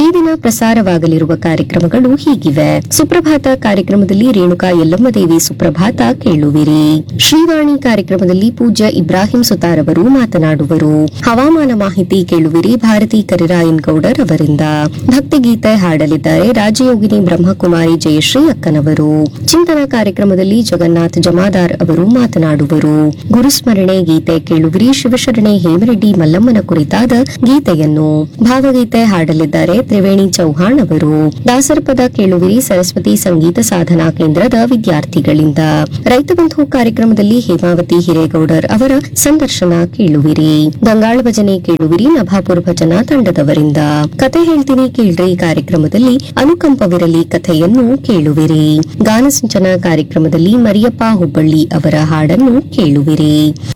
ಈ ದಿನ ಪ್ರಸಾರವಾಗಲಿರುವ ಕಾರ್ಯಕ್ರಮಗಳು ಹೀಗಿವೆ ಸುಪ್ರಭಾತ ಕಾರ್ಯಕ್ರಮದಲ್ಲಿ ರೇಣುಕಾ ಯಲ್ಲಮ್ಮ ದೇವಿ ಸುಪ್ರಭಾತ ಕೇಳುವಿರಿ ಶ್ರೀವಾಣಿ ಕಾರ್ಯಕ್ರಮದಲ್ಲಿ ಪೂಜ್ಯ ಇಬ್ರಾಹಿಂ ಸುತಾರ್ ಅವರು ಮಾತನಾಡುವರು ಹವಾಮಾನ ಮಾಹಿತಿ ಕೇಳುವಿರಿ ಭಾರತಿ ಕರಿರಾಯನ್ ಗೌಡರ್ ಅವರಿಂದ ಭಕ್ತಿಗೀತೆ ಹಾಡಲಿದ್ದಾರೆ ರಾಜಯೋಗಿನಿ ಬ್ರಹ್ಮಕುಮಾರಿ ಜಯಶ್ರೀ ಅಕ್ಕನವರು ಚಿಂತನ ಕಾರ್ಯಕ್ರಮದಲ್ಲಿ ಜಗನ್ನಾಥ್ ಜಮಾದಾರ್ ಅವರು ಮಾತನಾಡುವರು ಗುರುಸ್ಮರಣೆ ಗೀತೆ ಕೇಳುವಿರಿ ಶಿವಶರಣೆ ಹೇಮರೆಡ್ಡಿ ಮಲ್ಲಮ್ಮನ ಕುರಿತಾದ ಗೀತೆಯನ್ನು ಭಾವಗೀತೆ ಹಾಡಲಿದ್ದಾರೆ ತ್ರಿವೇಣಿ ಚೌಹಾಣ್ ಅವರು ದಾಸರಪದ ಕೇಳುವಿರಿ ಸರಸ್ವತಿ ಸಂಗೀತ ಸಾಧನಾ ಕೇಂದ್ರದ ವಿದ್ಯಾರ್ಥಿಗಳಿಂದ ರೈತ ಬಂಧು ಕಾರ್ಯಕ್ರಮದಲ್ಲಿ ಹೇಮಾವತಿ ಹಿರೇಗೌಡರ್ ಅವರ ಸಂದರ್ಶನ ಕೇಳುವಿರಿ ಗಂಗಾಳ ಭಜನೆ ಕೇಳುವಿರಿ ನಭಾಪುರ ಭಜನಾ ತಂಡದವರಿಂದ ಕತೆ ಹೇಳ್ತೀನಿ ಕೇಳ್ರಿ ಕಾರ್ಯಕ್ರಮದಲ್ಲಿ ಅನುಕಂಪವಿರಲಿ ಕಥೆಯನ್ನು ಕೇಳುವಿರಿ ಗಾನಸಿಂಚನ ಕಾರ್ಯಕ್ರಮದಲ್ಲಿ ಮರಿಯಪ್ಪ ಹುಬ್ಬಳ್ಳಿ ಅವರ ಹಾಡನ್ನು ಕೇಳುವಿರಿ